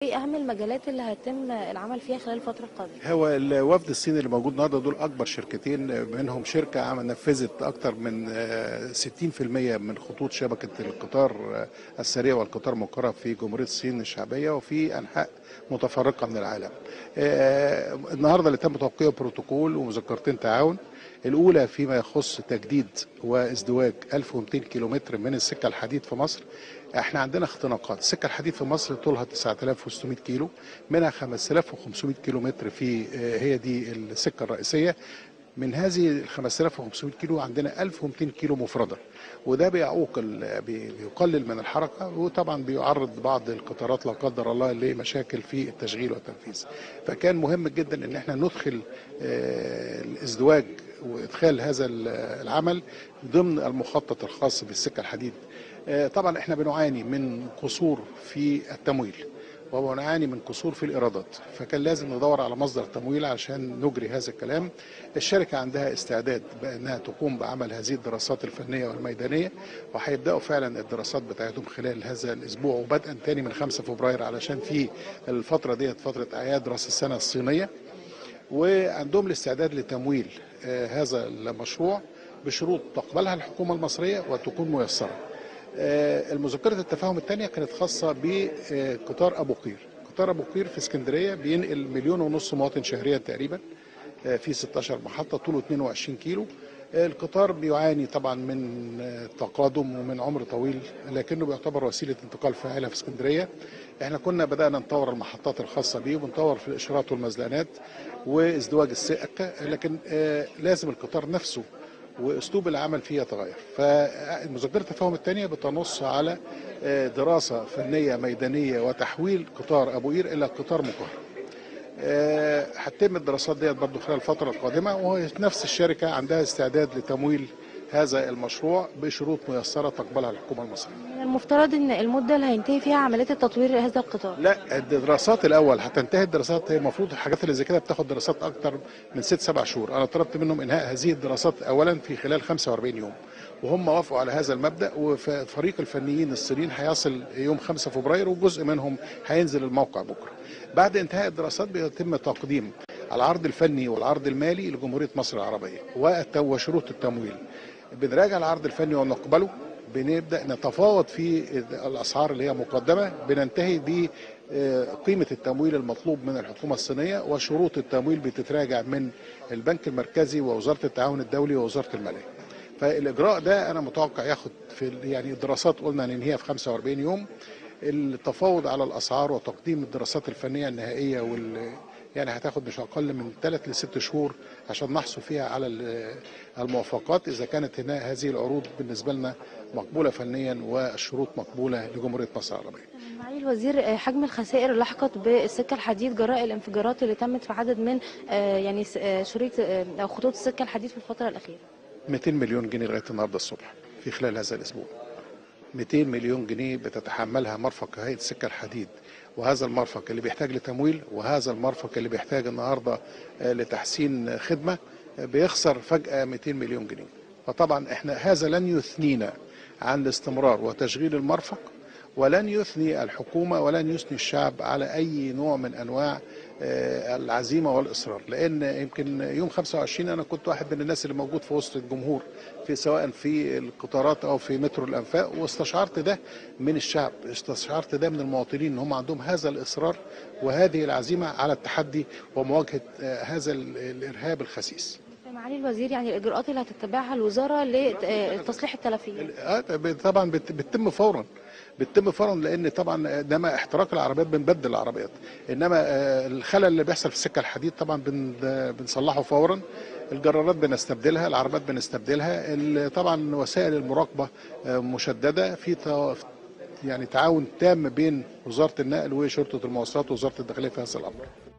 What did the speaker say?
ايه اهم المجالات اللي هيتم العمل فيها خلال الفتره القادمه هو الوفد الصيني اللي موجود النهارده دول اكبر شركتين منهم شركه عمل نفذت اكثر من آه، 60% من خطوط شبكه القطار آه، السريع والقطار المقرب في جمهوريه الصين الشعبيه وفي انحاء متفرقه من العالم. آه، النهارده اللي تم توقيع بروتوكول ومذكرتين تعاون الاولى فيما يخص تجديد وازدواج 1200 كيلومتر من السكه الحديد في مصر احنا عندنا اختناقات السكه الحديد في مصر طولها 9600 كيلو منها 5500 كيلومتر في آه، هي دي السكه الرئيسيه من هذه ال 5500 كيلو عندنا 1200 كيلو مفرده وده بيعوق ال- بي- بيقلل من الحركه وطبعا بيعرض بعض القطارات لا قدر الله لمشاكل في التشغيل والتنفيذ فكان مهم جدا ان احنا ندخل آه، الازدواج وادخال هذا ال- العمل ضمن المخطط الخاص بالسكه الحديد آه، طبعا احنا بنعاني من قصور في التمويل وبنعاني من قصور في الايرادات فكان لازم ندور على مصدر تمويل عشان نجري هذا الكلام الشركه عندها استعداد بانها تقوم بعمل هذه الدراسات الفنيه والميدانيه وهيبداوا فعلا الدراسات بتاعتهم خلال هذا الاسبوع وبدءا تاني من 5 فبراير علشان في الفتره ديت فتره اعياد راس السنه الصينيه وعندهم الاستعداد لتمويل آه، هذا المشروع بشروط تقبلها الحكومه المصريه وتكون ميسره. آه، المذكره التفاهم الثانيه كانت خاصه بقطار ابو قير. قطار ابو قير في اسكندريه بينقل مليون ونص مواطن شهريا تقريبا آه، في 16 محطه طوله 22 كيلو. آه، القطار بيعاني طبعا من آه، تقادم ومن عمر طويل لكنه بيعتبر وسيله انتقال فاعله في اسكندريه. احنا كنا بدانا نطور المحطات الخاصه بيه ونطور في الاشارات والمزلقانات وازدواج السكه لكن آه، لازم القطار نفسه واسلوب العمل فيه يتغير فمذكره التفاهم الثانيه بتنص على آه، دراسه فنيه ميدانيه وتحويل قطار ابو قير الى قطار مكهرب آه، هتتم الدراسات ديت برضو خلال الفتره القادمه وهي نفس الشركه عندها استعداد لتمويل هذا المشروع بشروط ميسره تقبلها الحكومه المصريه من المفترض ان المده اللي هينتهي فيها عمليه التطوير هذا القطار لا الدراسات الاول هتنتهي الدراسات هي المفروض الحاجات اللي زي كده بتاخد دراسات اكتر من ست سبع شهور انا طلبت منهم انهاء هذه الدراسات اولا في خلال 45 يوم وهم وافقوا على هذا المبدا وفريق الفنيين الصينيين هيصل يوم 5 فبراير وجزء منهم هينزل الموقع بكره بعد انتهاء الدراسات بيتم تقديم العرض الفني والعرض المالي لجمهوريه مصر العربيه والت- وشروط التمويل بنراجع العرض الفني ونقبله بنبدا نتفاوض في الاسعار اللي هي مقدمه بننتهي ب آه، قيمه التمويل المطلوب من الحكومه الصينيه وشروط التمويل بتتراجع من البنك المركزي ووزاره التعاون الدولي ووزاره الماليه. فالاجراء ده انا متوقع ياخد في ال- يعني الدراسات قلنا ننهيها في 45 يوم التفاوض على الاسعار وتقديم الدراسات الفنيه النهائيه وال يعني هتاخد مش اقل من ثلاث لست شهور عشان نحصل فيها على ال- الموافقات اذا كانت هنا هذه العروض بالنسبه لنا مقبوله فنيا والشروط مقبوله لجمهوريه مصر العربيه. معالي الوزير آه، حجم الخسائر اللي لحقت بالسكه الحديد جراء الانفجارات اللي تمت في عدد من آه، يعني س- آه، شريط آه، او خطوط السكه الحديد في الفتره الاخيره 200 مليون جنيه لغايه النهارده الصبح في خلال هذا الاسبوع 200 مليون جنيه بتتحملها مرفق هيئه السكه الحديد وهذا المرفق اللي بيحتاج لتمويل وهذا المرفق اللي بيحتاج النهارده آه، لتحسين خدمه آه، بيخسر فجاه 200 مليون جنيه فطبعا احنا هذا لن يثنينا عن الاستمرار وتشغيل المرفق ولن يثني الحكومه ولن يثني الشعب على اي نوع من انواع آه، العزيمه والاصرار لان يمكن يوم 25 انا كنت واحد من الناس اللي موجود في وسط الجمهور في سواء في القطارات او في مترو الانفاق واستشعرت ده من الشعب استشعرت ده من المواطنين ان هم عندهم هذا الاصرار وهذه العزيمه على التحدي ومواجهه آه، هذا ال- الارهاب الخسيس معالي الوزير يعني الاجراءات اللي هتتبعها الوزاره لتصليح التلفيات آه، طبعا بت- بتتم فورا بتتم فورا لان طبعا انما احتراق العربيات بنبدل العربيات انما آه، الخلل اللي بيحصل في السكه الحديد طبعا بن- بنصلحه فورا الجرارات بنستبدلها العربات بنستبدلها ال- طبعا وسائل المراقبه آه، مشدده في ت- يعني تعاون تام بين وزاره النقل وشرطه المواصلات ووزاره الداخليه في هذا الامر